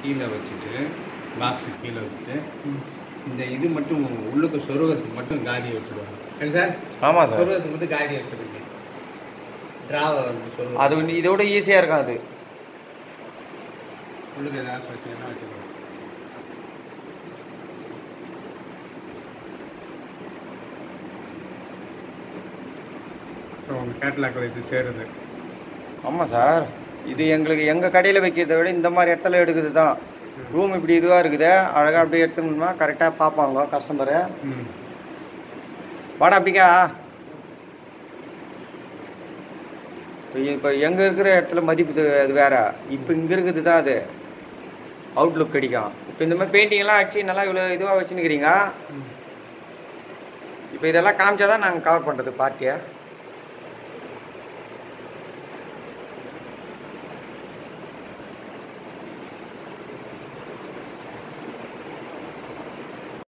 கீழே வச்சுட்டு பாக்ஸு கீழே வச்சுட்டு இந்த இது மட்டும் உள்ளுக்கு சொருகத்துக்கு மட்டும் காடியை வச்சுடுவாங்க என்ன சார் ஆமாம் சார் சொருகத்துக்கு மட்டும் காடியை வச்சுடுங்க டிராவை வந்து சொருகம் அது வந்து இதோட ஈஸியாக இருக்கும் அது உள்ளுக்கு ஏதாவது வச்சுக்கணும் வச்சுக்கணும் ஸோ உங்கள் கேட்லாக்கில் இது சேருது ஆமாம் சார் இது எங்களுக்கு எங்கள் கடையில் வைக்கிறத விட இந்த மாதிரி இடத்துல எடுக்குது தான் ரூம் இப்படி இதுவாக இருக்குது அழகாக அப்படியே எடுத்துனோம்னா கரெக்டாக பார்ப்பாங்க கஸ்டமரு ம் வாடா அப்படிக்கா இப்போ எங்கே இருக்கிற இடத்துல மதிப்பு இது அது வேற இப்போ இங்கே இருக்குது தான் அது அவுட்லுக் கிடைக்கும் இப்போ இந்த மாதிரி பெயிண்டிங்லாம் அடிச்சு நல்லா இவ்வளோ இதுவாக வச்சுன்னுக்கிறீங்க ம் இப்போ இதெல்லாம் காமிச்சா தான் நாங்கள் கவர் பண்ணுறது பார்ட்டியை